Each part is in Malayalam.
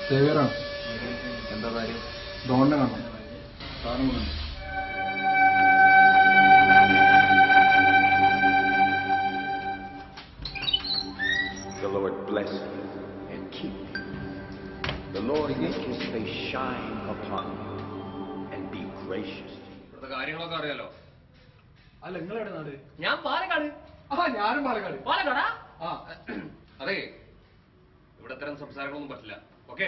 സേവിയറാണ് എന്താ കാര്യം ഡോണിനെ കാണണം സാധനം കൊണ്ടുവന്നു. The Lord bless you and keep you. The Lord make his face shine upon you and be gracious to you. ഇവിടുത്തെ കാര്യങ്ങളൊക്കെ അറിയാലോ അല്ല നിങ്ങളെവിടെ നാട് ഞാൻ പാലക്കാട് ആ ഞാനും പാലക്കാട് പാലക്കാടാ ആ അതെ ഇവിടെ ഇത്തരം സംസാരങ്ങളൊന്നും പറ്റില്ല ഓക്കെ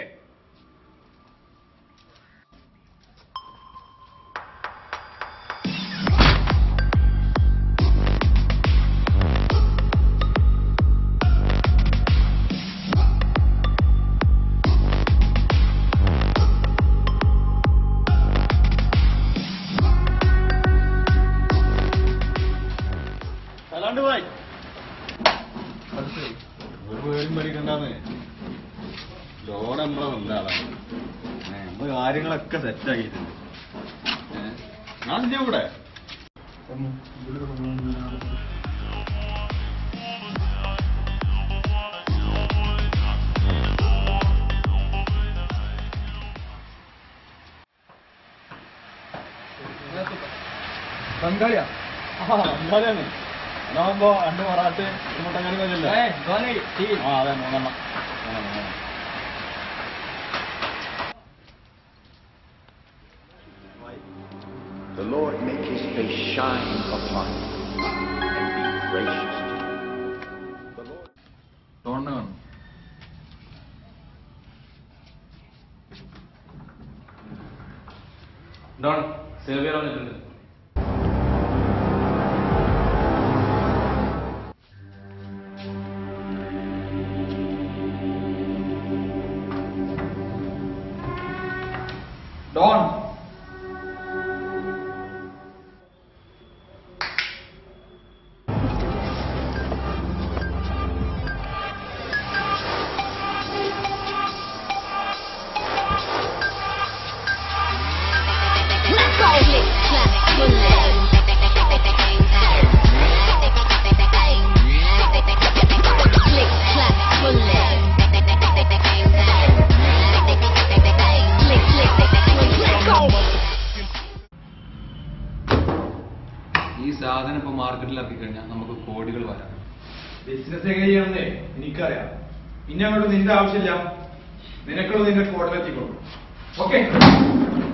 അല്ലാണ്ട് പോയി അത് ശരി ഒരു പേരും പഠിക്കണ്ടെന്ന് ലോൺ നമ്മളെ വന്ന ആളാണ് ഏ, നമ്മള് കാര്യങ്ങളൊക്കെ സെറ്റ് ആക്കിയിട്ടുണ്ട് ഏഹ് ഞാൻ ഇല്ലേ കൂടെ ഒന്ന് ഇതിലൊരു കൊണ്ടുവന്ന് ബംഗാളിയാ എന്തായാലും അതാവുമ്പോ രണ്ട് മറാട്ട് ഒരു മുട്ടക്കറി മതിയല്ലോ ആ അതെ മൂന്നെണ്ണം മൂന്നെണ്ണം, മൂന്നെണ്ണം. The Lord make his face shine upon you and be gracious to you. The Lord ഡോണിനെ കാണണം ഡോൺ സേവിയർ വന്നിട്ടുണ്ട് Don Let's go. Click, clap, bullet. Click, clap, bullet. Click, click, let's go. ഈ സാധനം ഇപ്പൊ മാർക്കറ്റിൽ ഇറക്കി കഴിഞ്ഞാൽ നമുക്ക് കോടികൾ വരാം ബിസിനസ് എങ്ങനെ ചെയ്യണമെന്നേ എനിക്കറിയാം ഇനി അങ്ങോട്ട് നിന്റെ ആവശ്യമില്ല നിനക്കുള്ള നിന്റെ കോട്ടിലെത്തിക്കോളൂ ഓക്കെ